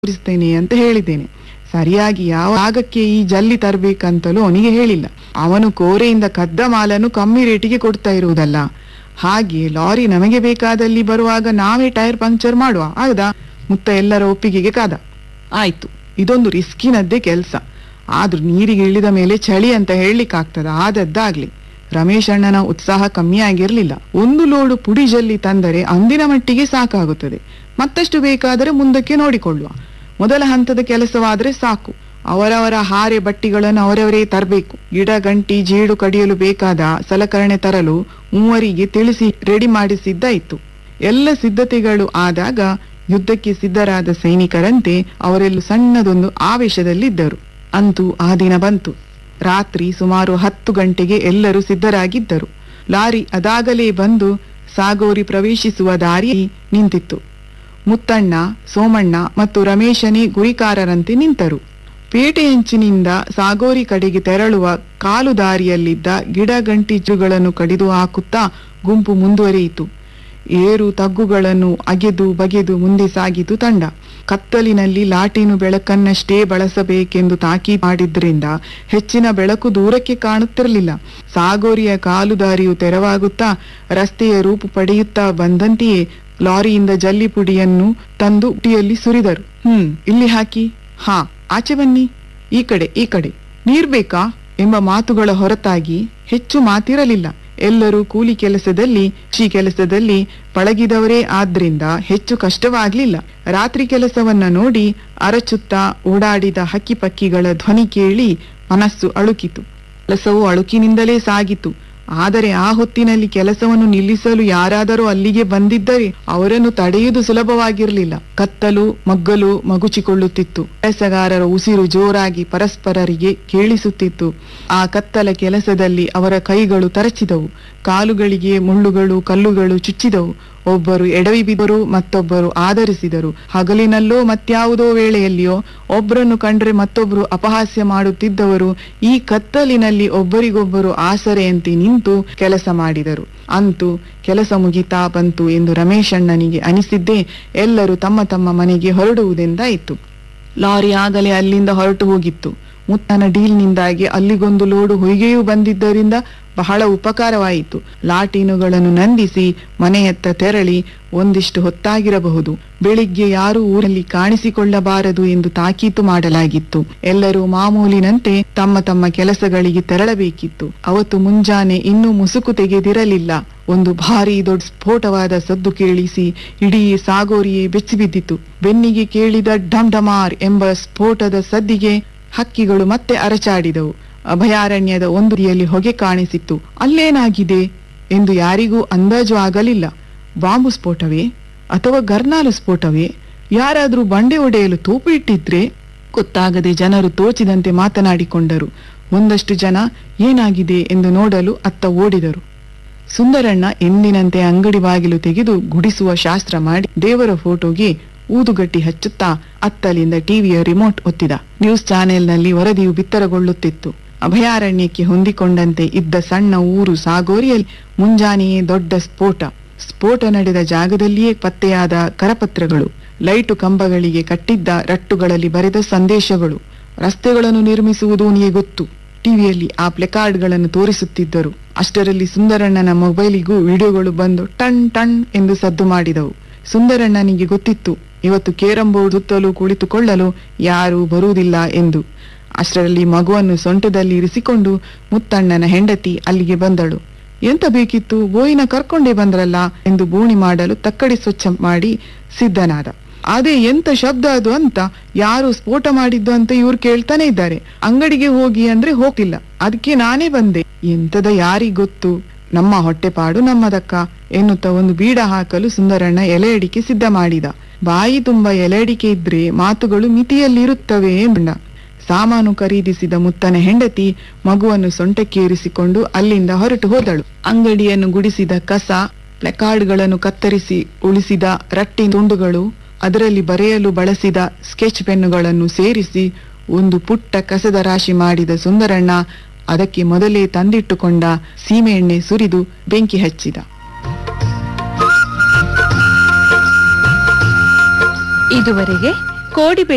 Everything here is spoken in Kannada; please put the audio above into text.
ತೋರಿಸ್ತೇನೆ ಅಂತ ಹೇಳಿದ್ದೇನೆ ಸರಿಯಾಗಿ ಯಾವ ಭಾಗಕ್ಕೆ ಈ ಜಲ್ಲಿ ತರ್ಬೇಕಂತಲೂ ಅವನಿಗೆ ಹೇಳಿಲ್ಲ ಅವನು ಕೋರೆಯಿಂದ ಕದ್ದ ಮಾಲನ್ನು ಕಮ್ಮಿ ರೇಟಿಗೆ ಕೊಡ್ತಾ ಇರುವುದಲ್ಲ ಹಾಗೆ ಲಾರಿ ನಮಗೆ ಬೇಕಾದಲ್ಲಿ ಬರುವಾಗ ನಾವೇ ಟೈರ್ ಪಂಕ್ಚರ್ ಮಾಡುವ ಆಗದ ಮುತ್ತ ಎಲ್ಲರ ಒಪ್ಪಿಗೆಗೆ ಕಾದ ಆಯ್ತು ಇದೊಂದು ರಿಸ್ಕಿನದ್ದೇ ಕೆಲಸ ಆದ್ರೂ ನೀರಿಗೆ ಇಳಿದ ಮೇಲೆ ಚಳಿ ಅಂತ ಹೇಳಲಿಕ್ಕಾಗ್ತದ ಆದದ್ದಾಗ್ಲಿ ರಮೇಶ್ ಅಣ್ಣನ ಉತ್ಸಾಹ ಕಮ್ಮಿ ಆಗಿರ್ಲಿಲ್ಲ ಒಂದು ಲೋಡು ಪುಡಿ ಜಲ್ಲಿ ತಂದರೆ ಅಂದಿನ ಮಟ್ಟಿಗೆ ಸಾಕಾಗುತ್ತದೆ ಮತ್ತಷ್ಟು ಬೇಕಾದರೆ ಮುಂದಕ್ಕೆ ನೋಡಿಕೊಳ್ಳುವ ಮೊದಲ ಹಂತದ ಕೆಲಸವಾದ್ರೆ ಸಾಕು ಅವರವರ ಹಾರೆ ಬಟ್ಟಿಗಳನ್ನು ಅವರವರೇ ತರಬೇಕು ಗಿಡ ಗಂಟಿ ಜೇಡು ಕಡಿಯಲು ಬೇಕಾದ ಸಲಕರಣೆ ತರಲು ಮೂವರಿಗೆ ತಿಳಿಸಿ ರೆಡಿ ಮಾಡಿಸಿದ್ದಾಯಿತು ಎಲ್ಲ ಸಿದ್ಧತೆಗಳು ಆದಾಗ ಯುದ್ಧಕ್ಕೆ ಸಿದ್ಧರಾದ ಸೈನಿಕರಂತೆ ಅವರೆಲ್ಲೂ ಸಣ್ಣದೊಂದು ಆವೇಶದಲ್ಲಿದ್ದರು ಅಂತೂ ಆ ದಿನ ಬಂತು ರಾತ್ರಿ ಸುಮಾರು ಹತ್ತು ಗಂಟೆಗೆ ಎಲ್ಲರೂ ಸಿದ್ಧರಾಗಿದ್ದರು ಲಾರಿ ಅದಾಗಲೇ ಬಂದು ಸಾಗೋರಿ ಪ್ರವೇಶಿಸುವ ದಾರಿ ನಿಂತಿತ್ತು ಮುತ್ತಣ್ಣ ಸೋಮಣ್ಣ ಮತ್ತು ರಮೇಶನೇ ಗುರಿಕಾರರಂತೆ ನಿಂತರು ಪೇಟೆಯಂಚಿನಿಂದ ಸಾಗೋರಿ ಕಡೆಗೆ ತೆರಳುವ ಕಾಲು ದಾರಿಯಲ್ಲಿದ್ದ ಗಿಡ ಗಂಟಿಜುಗಳನ್ನು ಕಡಿದು ಹಾಕುತ್ತಾ ಗುಂಪು ಮುಂದುವರಿಯಿತು ಏರು ತಗ್ಗುಗಳನ್ನು ಅಗೆದು ಬಗೆದು ಮುಂದೆ ಸಾಗಿತು ತಂಡ ಕತ್ತಲಿನಲ್ಲಿ ಲಾಟಿನು ಬೆಳಕನ್ನಷ್ಟೇ ಬಳಸಬೇಕೆಂದು ತಾಕೀತು ಮಾಡಿದ್ರಿಂದ ಹೆಚ್ಚಿನ ಬೆಳಕು ದೂರಕ್ಕೆ ಕಾಣುತ್ತಿರಲಿಲ್ಲ ಸಾಗೋರಿಯ ಕಾಲು ದಾರಿಯು ತೆರವಾಗುತ್ತಾ ರಸ್ತೆಯ ರೂಪು ಪಡೆಯುತ್ತಾ ಬಂದಂತೆಯೇ ಲಾರಿಯಿಂದ ಜಲ್ಲಿ ಪುಡಿಯನ್ನು ತಂದು ಪುಟಿಯಲ್ಲಿ ಸುರಿದರು ಹ್ಮ್ ಇಲ್ಲಿ ಹಾಕಿ ಹಾ ಆಚೆ ಬನ್ನಿ ಈ ಕಡೆ ಈ ಕಡೆ ನೀರ್ ಬೇಕಾ ಎಂಬ ಮಾತುಗಳ ಹೊರತಾಗಿ ಹೆಚ್ಚು ಮಾತಿರಲಿಲ್ಲ ಎಲ್ಲರೂ ಕೂಲಿ ಕೆಲಸದಲ್ಲಿ ಕೃಷಿ ಕೆಲಸದಲ್ಲಿ ಪಳಗಿದವರೇ ಆದ್ರಿಂದ ಹೆಚ್ಚು ಕಷ್ಟವಾಗ್ಲಿಲ್ಲ ರಾತ್ರಿ ಕೆಲಸವನ್ನ ನೋಡಿ ಅರಚುತ್ತಾ ಓಡಾಡಿದ ಹಕ್ಕಿ ಪಕ್ಕಿಗಳ ಧ್ವನಿ ಕೇಳಿ ಮನಸ್ಸು ಅಳುಕಿತು ಕೆಲಸವು ಅಳುಕಿನಿಂದಲೇ ಸಾಗಿತು ಆದರೆ ಆ ಹೊತ್ತಿನಲ್ಲಿ ಕೆಲಸವನ್ನು ನಿಲ್ಲಿಸಲು ಯಾರಾದರೂ ಅಲ್ಲಿಗೆ ಬಂದಿದ್ದರೆ ಅವರನ್ನು ತಡೆಯುವುದು ಸುಲಭವಾಗಿರಲಿಲ್ಲ ಕತ್ತಲು ಮಗ್ಗಲು ಮಗುಚಿಕೊಳ್ಳುತ್ತಿತ್ತು ಕೆಲಸಗಾರರ ಉಸಿರು ಜೋರಾಗಿ ಪರಸ್ಪರರಿಗೆ ಕೇಳಿಸುತ್ತಿತ್ತು ಆ ಕತ್ತಲ ಕೆಲಸದಲ್ಲಿ ಅವರ ಕೈಗಳು ತರಚಿದವು ಕಾಲುಗಳಿಗೆ ಮುಳ್ಳುಗಳು ಕಲ್ಲುಗಳು ಚುಚ್ಚಿದವು ಒಬ್ಬರು ಎಡವಿ ಬಿದ್ದರು ಮತ್ತೊಬ್ಬರು ಆಧರಿಸಿದರು ಹಗಲಿನಲ್ಲೋ ಮತ್ಯಾವುದೋ ವೇಳೆಯಲ್ಲಿಯೋ ಒಬ್ಬರನ್ನು ಕಂಡ್ರೆ ಮತ್ತೊಬ್ಬರು ಅಪಹಾಸ್ಯ ಮಾಡುತ್ತಿದ್ದವರು ಈ ಕತ್ತಲಿನಲ್ಲಿ ಒಬ್ಬರಿಗೊಬ್ಬರು ಆಸರೆಯಂತೆ ನಿಂತು ಕೆಲಸ ಮಾಡಿದರು ಅಂತೂ ಕೆಲಸ ಮುಗಿತಾ ಬಂತು ಎಂದು ರಮೇಶ್ ಅಣ್ಣನಿಗೆ ಅನಿಸಿದ್ದೇ ಎಲ್ಲರೂ ತಮ್ಮ ತಮ್ಮ ಮನೆಗೆ ಹೊರಡುವುದೆಂದಾಯಿತು ಲಾರಿ ಆಗಲೇ ಅಲ್ಲಿಂದ ಹೊರಟು ಹೋಗಿತ್ತು ಮುತ್ತನ ಡೀಲ್ನಿಂದಾಗಿ ಅಲ್ಲಿಗೊಂದು ಲೋಡು ಹೊಯ್ಗೆಯೂ ಬಂದಿದ್ದರಿಂದ ಬಹಳ ಉಪಕಾರವಾಯಿತು ಲಾಟೀನುಗಳನ್ನು ನಂದಿಸಿ ಮನೆಯತ್ತ ತೆರಳಿ ಒಂದಿಷ್ಟು ಹೊತ್ತಾಗಿರಬಹುದು ಬೆಳಿಗ್ಗೆ ಯಾರೂ ಊರಲ್ಲಿ ಕಾಣಿಸಿಕೊಳ್ಳಬಾರದು ಎಂದು ತಾಕೀತು ಮಾಡಲಾಗಿತ್ತು ಎಲ್ಲರೂ ಮಾಮೂಲಿನಂತೆ ತಮ್ಮ ತಮ್ಮ ಕೆಲಸಗಳಿಗೆ ತೆರಳಬೇಕಿತ್ತು ಅವತ್ತು ಮುಂಜಾನೆ ಇನ್ನೂ ಮುಸುಕು ತೆಗೆದಿರಲಿಲ್ಲ ಒಂದು ಭಾರಿ ದೊಡ್ಡ ಸ್ಫೋಟವಾದ ಸದ್ದು ಕೇಳಿಸಿ ಇಡೀ ಸಾಗೋರಿಯೇ ಬೆಚ್ಚಿಬಿದ್ದಿತು ಬೆನ್ನಿಗೆ ಕೇಳಿದ ಢಮ್ ಢಮಾರ್ ಎಂಬ ಸ್ಫೋಟದ ಸದ್ದಿಗೆ ಹಕ್ಕಿಗಳು ಮತ್ತೆ ಅರಚಾಡಿದವು ಅಭಯಾರಣ್ಯದ ಒಂದು ರೀತಿಯಲ್ಲಿ ಹೊಗೆ ಕಾಣಿಸಿತ್ತು ಅಲ್ಲೇನಾಗಿದೆ ಎಂದು ಯಾರಿಗೂ ಅಂದಾಜು ಆಗಲಿಲ್ಲ ಬಾಂಬು ಸ್ಫೋಟವೇ ಅಥವಾ ಗರ್ನಾಲು ಸ್ಫೋಟವೇ ಯಾರಾದ್ರೂ ಬಂಡೆ ಒಡೆಯಲು ತೋಪು ಇಟ್ಟಿದ್ರೆ ಗೊತ್ತಾಗದೆ ಜನರು ತೋಚಿದಂತೆ ಮಾತನಾಡಿಕೊಂಡರು ಒಂದಷ್ಟು ಜನ ಏನಾಗಿದೆ ಎಂದು ನೋಡಲು ಅತ್ತ ಓಡಿದರು ಸುಂದರಣ್ಣ ಎಂದಿನಂತೆ ಅಂಗಡಿ ಬಾಗಿಲು ತೆಗೆದು ಗುಡಿಸುವ ಶಾಸ್ತ್ರ ಮಾಡಿ ದೇವರ ಫೋಟೋಗೆ ಊದುಗಟ್ಟಿ ಹಚ್ಚುತ್ತಾ ಅತ್ತಲಿಂದ ಟಿವಿಯ ರಿಮೋಟ್ ಒತ್ತಿದ ನ್ಯೂಸ್ ಚಾನೆಲ್ನಲ್ಲಿ ವರದಿಯು ಬಿತ್ತರಗೊಳ್ಳುತ್ತಿತ್ತು ಅಭಯಾರಣ್ಯಕ್ಕೆ ಹೊಂದಿಕೊಂಡಂತೆ ಇದ್ದ ಸಣ್ಣ ಊರು ಸಾಗೋರಿಯಲ್ಲಿ ಮುಂಜಾನೆಯೇ ದೊಡ್ಡ ಸ್ಫೋಟ ಸ್ಫೋಟ ನಡೆದ ಜಾಗದಲ್ಲಿಯೇ ಪತ್ತೆಯಾದ ಕರಪತ್ರಗಳು ಲೈಟು ಕಂಬಗಳಿಗೆ ಕಟ್ಟಿದ್ದ ರಟ್ಟುಗಳಲ್ಲಿ ಬರೆದ ಸಂದೇಶಗಳು ರಸ್ತೆಗಳನ್ನು ನಿರ್ಮಿಸುವುದು ನಿಮಗೆ ಗೊತ್ತು ಟಿವಿಯಲ್ಲಿ ಆ ಪ್ಲೆಕಾರ್ಡ್ಗಳನ್ನು ತೋರಿಸುತ್ತಿದ್ದರು ಅಷ್ಟರಲ್ಲಿ ಸುಂದರಣ್ಣನ ಮೊಬೈಲಿಗೂ ವಿಡಿಯೋಗಳು ಬಂದು ಟಣ್ ಟಣ್ ಎಂದು ಸದ್ದು ಮಾಡಿದವು ಸುಂದರಣ್ಣನಿಗೆ ಗೊತ್ತಿತ್ತು ಇವತ್ತು ಕೇರಂ ಬೋರ್ಡ್ ಸುತ್ತಲೂ ಕುಳಿತುಕೊಳ್ಳಲು ಯಾರೂ ಬರುವುದಿಲ್ಲ ಎಂದು ಅಷ್ಟರಲ್ಲಿ ಮಗುವನ್ನು ಸೊಂಟದಲ್ಲಿ ಇರಿಸಿಕೊಂಡು ಮುತ್ತಣ್ಣನ ಹೆಂಡತಿ ಅಲ್ಲಿಗೆ ಬಂದಳು ಎಂತ ಬೇಕಿತ್ತು ಬೋಯಿನ ಕರ್ಕೊಂಡೇ ಬಂದ್ರಲ್ಲ ಎಂದು ಬೋಣಿ ಮಾಡಲು ತಕ್ಕಡಿ ಸ್ವಚ್ಛ ಮಾಡಿ ಸಿದ್ಧನಾದ ಅದೇ ಎಂತ ಶಬ್ದ ಅದು ಅಂತ ಯಾರು ಸ್ಫೋಟ ಮಾಡಿದ್ದು ಅಂತ ಇವ್ರು ಕೇಳ್ತಾನೆ ಇದ್ದಾರೆ ಅಂಗಡಿಗೆ ಹೋಗಿ ಅಂದ್ರೆ ಹೋಗಿಲ್ಲ ಅದಕ್ಕೆ ನಾನೇ ಬಂದೆ ಎಂತದ ಯಾರಿಗ್ ಗೊತ್ತು ನಮ್ಮ ಹೊಟ್ಟೆಪಾಡು ನಮ್ಮದಕ್ಕ ಎನ್ನುತ್ತಾ ಒಂದು ಬೀಡ ಹಾಕಲು ಸುಂದರಣ್ಣ ಎಲೆ ಅಡಿಕೆ ಸಿದ್ಧ ಮಾಡಿದ ಬಾಯಿ ತುಂಬಾ ಎಲೆ ಅಡಿಕೆ ಇದ್ರೆ ಮಾತುಗಳು ಮಿತಿಯಲ್ಲಿರುತ್ತವೆ ಎಂದ ಸಾಮಾನು ಖರೀದಿಸಿದ ಮುತ್ತನ ಹೆಂಡತಿ ಮಗುವನ್ನು ಸೊಂಟಕ್ಕೇರಿಸಿಕೊಂಡು ಅಲ್ಲಿಂದ ಹೊರಟು ಹೋದಳು ಅಂಗಡಿಯನ್ನು ಗುಡಿಸಿದ ಕಸ ಪ್ಲೆಕಾರ್ಡ್ಗಳನ್ನು ಕತ್ತರಿಸಿ ಉಳಿಸಿದ ರಟ್ಟಿ ತುಂಡುಗಳು ಅದರಲ್ಲಿ ಬರೆಯಲು ಬಳಸಿದ ಸ್ಕೆಚ್ ಪೆನ್ನುಗಳನ್ನು ಸೇರಿಸಿ ಒಂದು ಪುಟ್ಟ ಕಸದ ರಾಶಿ ಮಾಡಿದ ಸುಂದರಣ್ಣ ಅದಕ್ಕೆ ಮೊದಲೇ ತಂದಿಟ್ಟುಕೊಂಡ ಸೀಮೆಎಣ್ಣೆ ಸುರಿದು ಬೆಂಕಿ ಹಚ್ಚಿದ ಇದುವರೆಗೆ ಕೋಡಿಬೆ